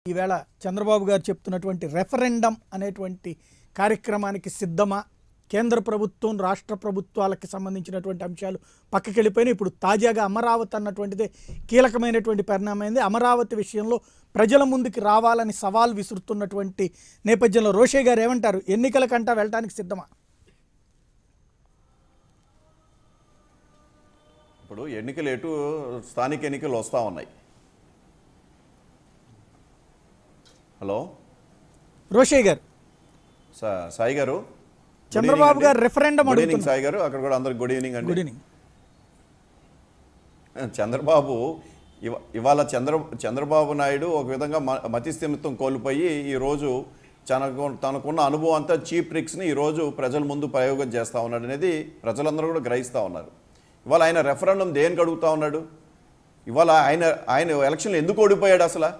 ఈవేళ చంద్రబాబు గారు చెప్తున్నటువంటి రెఫరెండం అనేటువంటి కార్యక్రమానికి సిద్ధమా కేంద్ర ప్రభుత్వం రాష్ట్ర ప్రభుత్వాలకి సంబంధించినటువంటి అంశాలు పక్కకి వెళ్ళిపోయినాయి ఇప్పుడు తాజాగా అమరావతి అన్నటువంటిదే కీలకమైనటువంటి పరిణామైంది అమరావతి విషయంలో ప్రజల ముందుకు రావాలని సవాల్ విసురుతున్నటువంటి నేపథ్యంలో రోషే గారు ఏమంటారు ఎన్నికల కంటా వెళ్ళడానికి సిద్ధమా ఇప్పుడు ఎన్నికలు ఎటు స్థానిక ఎన్నికలు వస్తూ ఉన్నాయి హలో రోషే గారు సా- సాయి గారు Good చంద్రబాబు evening గారు అండి. రెఫరెండం గుడ్ ఈవినింగ్ అడుగుతున్నారు సాయి గారు అక్కడ కూడా అందరికి గుడ్ ఈవినింగ్ అండి గుడ్ ఈవినింగ్ చంద్రబాబు ఇవ- ఇవాళ చంద్ర చంద్రబాబు నాయుడు ఒక విధంగా మ- మతిస్థిమితం కోల్పోయి ఈరోజు తనకు తనకున్న అనుభవం అంతా చీప్ ట్రిక్స్ని ఈరోజు ప్రజల ముందు ప్రయోగం చేస్తూ ఉన్నాడు అనేది ప్రజలందరూ కూడా గ్రహిస్తూ ఉన్నారు ఇవాళ ఆయన రెఫరెండం దేనికి అడుగుతా ఉన్నాడు ఇవాళ ఆయన ఆయన ఎలక్షన్లు ఎందుకు ఓడిపోయాడు అసలు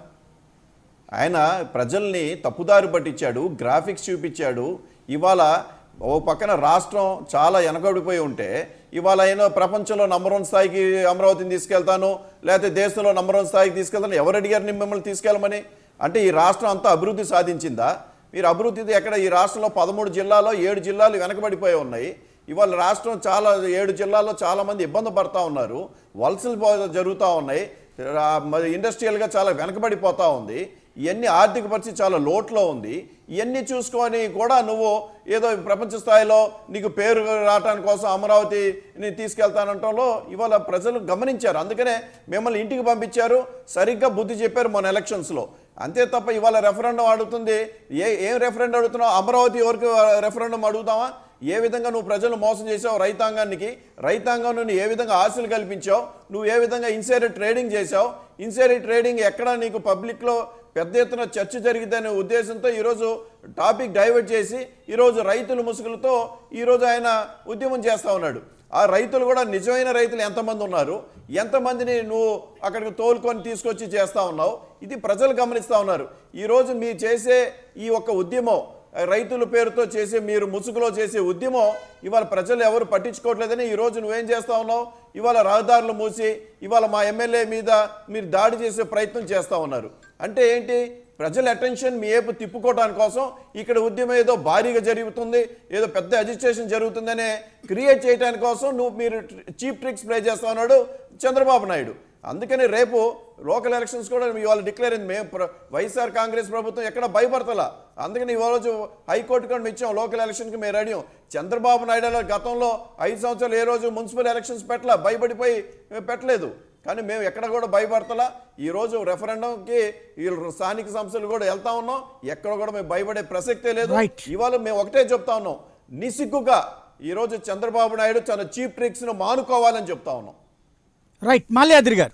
ఆయన ప్రజల్ని తప్పుదారి పట్టించాడు గ్రాఫిక్స్ చూపించాడు ఇవాళ ఓ పక్కన రాష్ట్రం చాలా వెనకబడిపోయి ఉంటే ఇవాళ ఆయన ప్రపంచంలో నంబర్ వన్ స్థాయికి అమరావతిని తీసుకెళ్తాను లేకపోతే దేశంలో నంబర్ వన్ స్థాయికి తీసుకెళ్తాను ఎవరు అడిగారు ని- మిమ్మల్ని తీసుకెళ్ళమని అంటే ఈ రాష్ట్రం అంతా అభివృద్ధి సాధించిందా మీరు అభివృద్ధి ఎక్కడ ఈ రాష్ట్రంలో పదమూడు జిల్లాలో ఏడు జిల్లాలు వెనకబడిపోయి ఉన్నాయి ఇవాళ రాష్ట్రం చాలా ఏడు జిల్లాల్లో చాలా మంది ఇబ్బంది పడతా ఉన్నారు వలసలు పో- జరుగుతూ ఉన్నాయి రా- మరి ఇండస్ట్రియల్గా చాలా వెనకబడిపోతా ఉంది ఇవన్నీ ఆర్థిక పరిస్థితి చాలా లోట్లో ఉంది ఇవన్నీ చూసుకొని కూడా నువ్వు ఏదో ప్రపంచ స్థాయిలో నీకు పేరు రావటానికి కోసం అమరావతిని తీసుకెళ్తానంటంలో ఇవాళ ప్రజలు గమనించారు అందుకనే మిమ్మల్ని ఇంటికి పంపించారు సరిగ్గా బుద్ధి చెప్పారు మన ఎలక్షన్స్లో అంతే తప్ప ఇవాళ రెఫరెండం అడుగుతుంది ఏ ఏం రెఫరెండం అడుగుతున్నావు అమరావతి వరకు రెఫరెండం అడుగుతావా ఏ విధంగా నువ్వు ప్రజలు మోసం చేసావు రైతాంగానికి రైతాంగం నువ్వు ఏ విధంగా ఆశలు కల్పించావు నువ్వు ఏ విధంగా ఇన్సైడర్ ట్రేడింగ్ చేసావు ఇన్సైడర్ ట్రేడింగ్ ఎక్కడ నీకు పబ్లిక్లో పెద్ద ఎత్తున చర్చ జరిగిద్దనే ఉద్దేశంతో ఈరోజు టాపిక్ డైవర్ట్ చేసి ఈరోజు రైతుల ముసుగులతో ఈరోజు ఆయన ఉద్యమం చేస్తూ ఉన్నాడు ఆ రైతులు కూడా నిజమైన రైతులు ఎంతమంది ఉన్నారు ఎంతమందిని నువ్వు అక్కడికి తోలుకొని తీసుకొచ్చి చేస్తూ ఉన్నావు ఇది ప్రజలు గమనిస్తూ ఉన్నారు ఈరోజు మీరు చేసే ఈ ఒక్క ఉద్యమం రైతుల పేరుతో చేసే మీరు ముసుగులో చేసే ఉద్యమం ఇవాళ ప్రజలు ఎవరు పట్టించుకోవట్లేదని ఈరోజు నువ్వేం చేస్తా ఉన్నావు ఇవాళ రహదారులు మూసి ఇవాళ మా ఎమ్మెల్యే మీద మీరు దాడి చేసే ప్రయత్నం చేస్తూ ఉన్నారు అంటే ఏంటి ప్రజల అటెన్షన్ మీ ఏపు తిప్పుకోవడానికి కోసం ఇక్కడ ఉద్యమం ఏదో భారీగా జరుగుతుంది ఏదో పెద్ద అజిస్ట్రేషన్ జరుగుతుందనే క్రియేట్ చేయడానికి కోసం నువ్వు మీరు చీప్ ట్రిక్స్ ప్లే చేస్తా ఉన్నాడు చంద్రబాబు నాయుడు అందుకని రేపు లోకల్ ఎలక్షన్స్ కూడా ఇవాళ డిక్లేర్ అయింది మేము ప్ర- వైఎస్ఆర్ కాంగ్రెస్ ప్రభుత్వం ఎక్కడ భయపడతలా అందుకని ఇవాళ రోజు హైకోర్టు కూడా మేము ఇచ్చాం లోకల్ ఎలక్షన్కి మేము రెడీ చంద్రబాబు నాయుడు అలా గతంలో ఐదు సంవత్సరాలు ఏ రోజు మున్సిపల్ ఎలక్షన్స్ పెట్టలా భయపడిపోయి పెట్టలేదు కానీ మేము ఎక్కడ కూడా భయపడతలా ఈ రోజు రెఫరెండంకి ఈ స్థానిక సంస్థలు కూడా వెళ్తా ఉన్నాం ఎక్కడ కూడా మేము భయపడే ప్రసక్తే లేదు Right. ఇవాళ మేము ఒకటే చెప్తా ఉన్నాం నిసిగ్గుగా ఈ రోజు చంద్రబాబు నాయుడు తన చీప్ ట్రిక్స్ ను మానుకోవాలని చెప్తా ఉన్నాం రైట్ మాల్యాద్రి గారు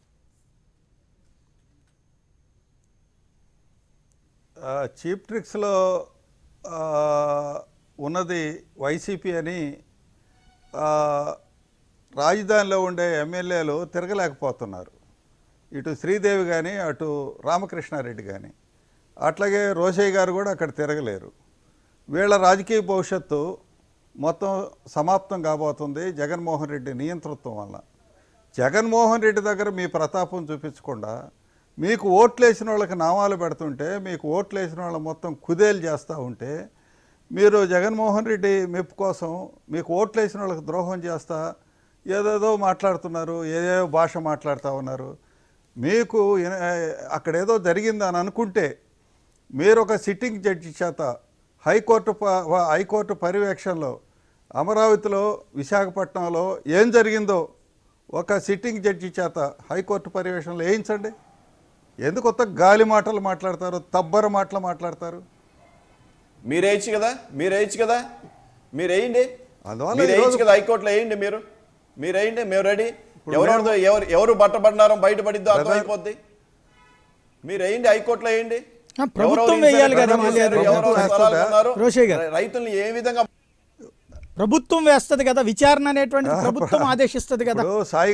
ఆ, చీప్ ట్రిక్స్లో ఆ, ఉన్నది వైసీపీ అని ఆ, రాజధానిలో ఉండే ఎమ్మెల్యేలు తిరగలేకపోతున్నారు ఇటు శ్రీదేవి కానీ అటు రామకృష్ణారెడ్డి కానీ అట్లాగే రోషయ్య గారు కూడా అక్కడ తిరగలేరు వీళ్ళ రాజకీయ భవిష్యత్తు మొత్తం సమాప్తం కాబోతుంది జగన్మోహన్ రెడ్డి నియంతృత్వం వల్ల జగన్మోహన్ రెడ్డి దగ్గర మీ ప్రతాపం చూపించకుండా మీకు ఓట్లేసిన వాళ్ళకి నామాలు పెడుతుంటే మీకు ఓట్లేసిన వాళ్ళ మొత్తం కుదేలు చేస్తూ ఉంటే మీరు జగన్మోహన్ రెడ్డి మెప్పు కోసం మీకు ఓట్లేసిన వాళ్ళకి ద్రోహం చేస్తా ఏదేదో మాట్లాడుతున్నారు ఏదేదో భాష మాట్లాడుతూ ఉన్నారు మీకు ఎన- అక్కడేదో జరిగిందని అనుకుంటే మీరు ఒక సిట్టింగ్ జడ్జి చేత హైకోర్టు ప- వ- హైకోర్టు పర్యవేక్షణలో అమరావతిలో విశాఖపట్నంలో ఏం జరిగిందో ఒక సిట్టింగ్ జడ్జి చేత హైకోర్టు పర్యవేక్షణలో వేయించండి ఎందుకు కొత్త గాలి మాటలు మాట్లాడతారు తబ్బర మాటలు మాట్లాడతారు మీరు వేయచ్చు కదా మీరు వేయచ్చు కదా మీరు వేయండి అందువల్ల మీరు ఈరోజు- వేయచ్చు కదా హైకోర్టులో వేయండి మీరు మీరు వేయండి మేము రెడీ ఎవరెవరితో ఎవరు ఎవరు బట్టబడినారో బయటపడిద్దో అర్థం Brother- అయిపోద్ది మీరు వేయండి హైకోర్టులో వేయండి ఆ, ప్రభుత్వం ఎవరెవరు వేయాలి కదా ఇన్సైడర్ మాల్యాద్రి చేశారు, గారు. ఎవరెవరు ప్రభుత్వం స్థలాలు వేస్తుందా? కొన్నారు, రోషయ్య గారు. రైతుల్ని ఏ విధంగా ప్రభుత్వం వేస్తది కదా విచారణ అనేటువంటి ప్రభుత్వం ఆదేశిస్తుంది కదా ఇప్పుడు సాయి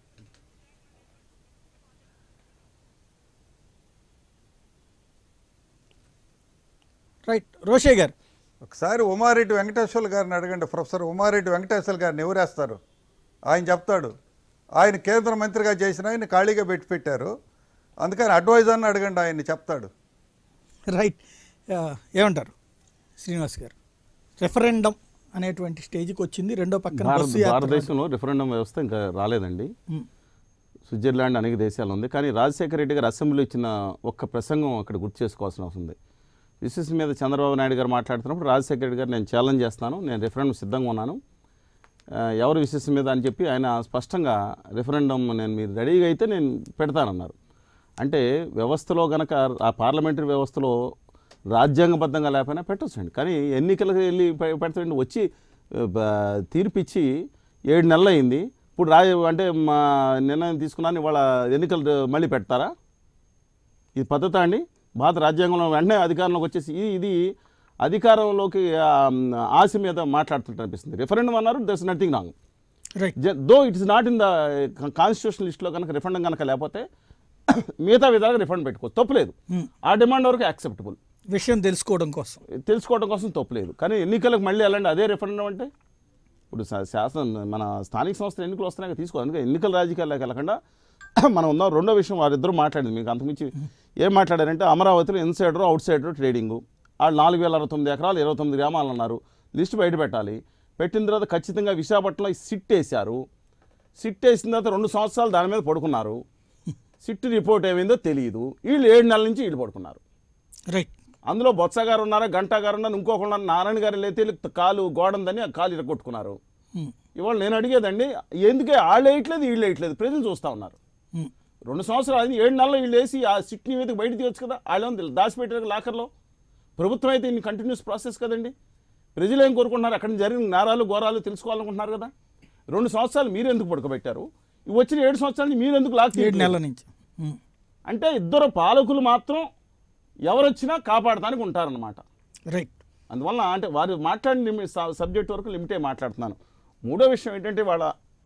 రైట్ రోషే గారు ఒకసారి ఉమారెడ్డి వెంకటేశ్వర్లు గారిని అడగండి ప్రొఫెసర్ ఉమారెడ్డి వెంకటేశ్వర గారిని ఎవరేస్తారు ఆయన చెప్తాడు ఆయన కేంద్ర మంత్రిగా చేసిన ఆయన ఖాళీగా పెట్టి పెట్టారు అందుకని అడ్వైజర్ని అడగండి ఆయన్ని చెప్తాడు రైట్ ఆ, ఏమంటారు శ్రీనివాస్ గారు రెఫరెండం అనేటువంటి స్టేజ్కి వచ్చింది రెండో పక్కన భారత బస్సు యాత్ర భారతదేశంలో రిఫరెండం వ్యవస్థ ఇంకా రాలేదండి ఉమ్, స్విట్జర్లాండ్ అనేక దేశాలు ఉంది కానీ రాజశేఖర రెడ్డి గారు అసెంబ్లీలో ఇచ్చిన ఒక్క ప్రసంగం అక్కడ గుర్తు చేసుకోవాల్సిన అవసరం ఉంది విశేషం మీద చంద్రబాబు నాయుడు గారు మాట్లాడుతున్నప్పుడు రాజశేఖర రెడ్డి గారు నేను ఛాలెంజ్ చేస్తాను నేను రిఫరెండం సిద్ధంగా ఉన్నాను ఆ, ఎవరు విశేషం మీద అని చెప్పి ఆయన స్పష్టంగా రిఫరెండం నేను మీరు రెడీగా అయితే నేను పెడతానన్నారు అంటే వ్యవస్థలో గనక ఆ పార్లమెంటరీ వ్యవస్థలో రాజ్యాంగబద్ధంగా లేకపోయినా పెట్టొచ్చండి కానీ ఎన్నికలకు వెళ్ళి పె- పెడతాండి వచ్చి ఆ, బ- తీర్పిచ్చి ఏడు నెలలు అయింది ఇప్పుడు రా అంటే మా నిర్ణయం తీసుకున్నాను ఇవాళ ఎన్నికలు మళ్ళీ పెడతారా ఇది పద్ధత అండి భారత రాజ్యాంగంలో వెంటనే అధికారంలోకి వచ్చేసి ఇది ఇది అధికారంలోకి ఆ, ఆశ మీద మాట్లాడుతుంటే అనిపిస్తుంది రిఫరెండం అన్నారు there's nothing wrong right though it's not in the constitution లిస్ట్లో కనుక రిఫండం కనుక లేకపోతే మిగతా విధాలుగా రిఫండ్ పెట్టుకోవచ్చు తప్పులేదు ఆ డిమాండ్ వరకు యాక్సెప్టబుల్ విషయం తెలుసుకోవడం కోసం తెలుసుకోవడం కోసం తప్పులేదు కానీ ఎన్నికలకు మళ్ళీ వెళ్ళండి అదే రిఫరెండం అంటే ఇప్పుడు శా- శాసనం మన స్థానిక సంస్థల ఎన్నికలు వస్తున్నాయి తీసుకో అందుకే ఎన్నికల రాజకీయాల్లోకి వెళ్ళకుండా మనం ఉన్నాం రెండో విషయం వారిద్దరూ మాట్లాడింది మీకు అంతకుమించి ఏం మాట్లాడారంటే అమరావతిలో ఇన్సైడర్ అవుట్ సైడర్ ట్రేడింగు వాళ్ళు నాలుగు వేల అరవై తొమ్మిది ఎకరాలు ఇరవై తొమ్మిది గ్రామాలు అన్నారు లిస్ట్ బయట పెట్టాలి పెట్టిన తర్వాత ఖచ్చితంగా విశాఖపట్నంలో సిట్ వేశారు సిట్ వేసిన తర్వాత రెండు సంవత్సరాలు దాని మీద పడుకున్నారు సిట్ రిపోర్ట్ ఏమైందో తెలియదు వీళ్ళు ఏడు నెలల నుంచి వీళ్ళు పడుకున్నారు రైట్ అందులో బొత్స గారు ఉన్నారా గంటా గారు ఉన్నారు ఇంకొకరు ఉన్నారు నారాయణ గారు లేతే వీళ్ళకి కాలు గోడందని ఆ కాలు ఇరగొట్టుకున్నారు ఉమ్, ఇవాళ నేను అడిగేదండి ఎందుకే వాళ్ళు వేయట్లేదు వీళ్ళు వేయట్లేదు ప్రజలు చూస్తూ ఉన్నారు ఉమ్, రెండు సంవత్సరాలు అయింది ఏడు నెలలు వీళ్ళు వేసి ఆ సిట్ నివేదిక బయట తీయొచ్చు కదా వాళ్ళు దాచిపెట్టారు లాకర్లో ప్రభుత్వం అయితే ఇన్ని కంటిన్యూస్ ప్రాసెస్ కదండి ప్రజలు ఏం కోరుకుంటున్నారు అక్కడ జరిగిన నేరాలు ఘోరాలు తెలుసుకోవాలనుకుంటున్నారు కదా రెండు సంవత్సరాలు మీరు ఎందుకు పడుకోబెట్టారు ఇవి వచ్చిన ఏడు సంవత్సరాలు మీరు ఎందుకు లాక్ ఏడు తీయట్లేదు? నెలల నుంచి ఉమ్, అంటే ఇద్దరు పాలకులు మాత్రం ఎవరొచ్చినా కాపాడటానికి ఉంటారన్నమాట రైట్ అందువల్ల అంటే వారు మాట్లాడిన లిమి- స- సబ్జెక్ట్ వరకు లిమిటే మాట్లాడుతున్నాను మూడో విషయం ఏంటంటే వాళ్ళ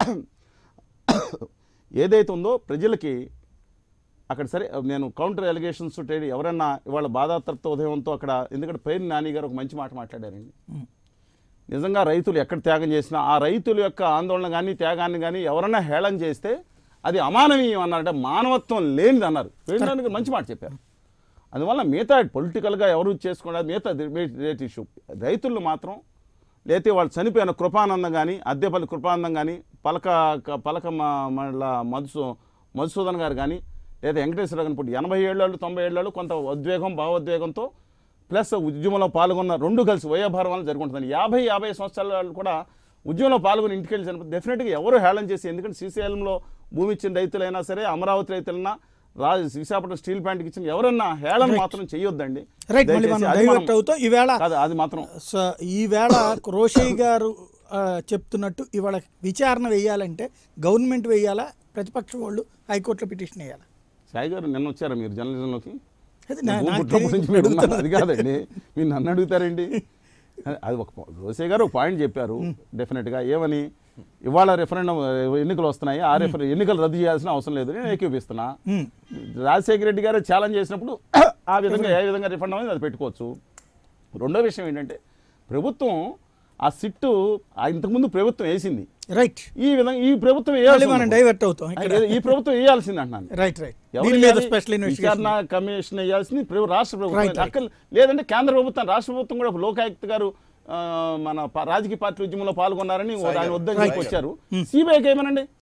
ఏదైతే ఉందో ప్రజలకి అక్కడ సరే నేను కౌంటర్ ఎలిగేషన్స్ ట్రేడ్ ఎవరన్నా ఇవాళ బాధాతత్వ ఉదయంతో అక్కడ ఎందుకంటే పేరు నాని గారు ఒక మంచి మాట మాట్లాడారండి నిజంగా రైతులు ఎక్కడ త్యాగం చేసినా ఆ రైతుల యొక్క ఆందోళన కానీ త్యాగాన్ని కానీ ఎవరన్నా హేళన చేస్తే అది అమానవీయం అన్నారంటే మానవత్వం లేనిది అన్నారు పేరు నాని గారు మంచి మాట చెప్పారు అందువల్ల మిగతా పొలిటికల్గా ఎవరు చేసుకోండి మిగతా రేట్ ఇష్యూ రైతులు మాత్రం లేతే వాళ్ళు చనిపోయిన కృపానందం కానీ అద్దెపల్లి కృపానందం కానీ పలక క- పలక మ- మళ్ళా మధుసూ మధుసూదన్ గారు కానీ లేదా వెంకటేశ్వర గారిని ఇప్పుడు ఎనభై ఏళ్ళు తొంభై ఏళ్ళు కొంత ఉద్వేగం భావోద్వేగంతో ప్లస్ ఉద్యమంలో పాల్గొన్న రెండు కలిసి వయోభారం వల్ల జరుగుతుంటుంది యాభై యాభై సంవత్సరాల వాళ్ళు కూడా ఉద్యమంలో పాల్గొని ఇంటికి వెళ్ళి చనిపోతే డెఫినెట్గా ఎవరు హేళన చేసి ఎందుకంటే శ్రీశైలంలో భూమి ఇచ్చిన రైతులైనా సరే అమరావతి రైతులైనా రా విశాఖపట్నం స్టీల్ ప్లాంట్కి ఇచ్చిన ఎవరన్నా హేళన మాత్రం చేయొద్దండి రైట్ మళ్ళీ మనం దయచేసి అది డైవర్ట్ మనం- అవుతాం ఈవేళ కాదు అది మాత్రం స- ఈవేళ రోషయ్య గారు ఆ, చెప్తున్నట్టు ఇవాళ విచారణ వేయాలంటే గవర్నమెంట్ వేయాలా ప్రతిపక్షం వాళ్ళు హైకోర్టులో పిటిషన్ వేయాలా సాయి గారు నిన్న వచ్చారా మీరు జర్నలిజంలోకి అది నా- భూమి నాకు పుట్టినప్పటి తెలియదు. నుంచి మీరు ఉన్నారు. అది కాదండి మీరు నన్ను అడుగుతారండి అది- అది ఒక పా- రోసే గారు ఒక పాయింట్ చెప్పారు డెఫినెట్గా ఏమని ఇవాళ రెఫరెండం ఎన్నికలు వస్తున్నాయి ఆ రెఫరె ఎన్నికలు రద్దు చేయాల్సిన అవసరం లేదు నేను ఏకీపిస్తున్నా ఉమ్, రాజశేఖర రెడ్డి గారు ఛాలెంజ్ చేసినప్పుడు ఆ విధంగా ఏ విధంగా రిఫండ్ అనేది అది పెట్టుకోవచ్చు రెండో విషయం ఏంటంటే ప్రభుత్వం ఆ సిట్టు ఆ ఇంతకుముందు ప్రభుత్వం వేసింది రైట్ ఈ విధంగా ఈ ప్రభుత్వం మళ్ళీ వేయాల్సి మనం ఉంది. డైవర్ట్ అవుతాం ఇక్కడ ఈ ప్రభుత్వం వేయాల్సింది అంటున్నాను రైట్ రైట్ ఎవరు దీని మీద వేయాలి? స్పెషల్ ఇన్వెస్టిగేషన్ విచారణ కమిషన్ వేయాల్సింది ప్రభు- రాష్ట్ర Right, ప్రభుత్వం right. అక్కడ లేదంటే కేంద్ర ప్రభుత్వం రాష్ట్ర ప్రభుత్వం కూడా లోకాయుక్త గారు ఆ, మన ప- రాజకీయ పార్టీ ఉద్యమంలో పాల్గొన్నారని ఆయన వద్దని Right. చెప్పి వచ్చారు సిబిఐకి ఏమనండి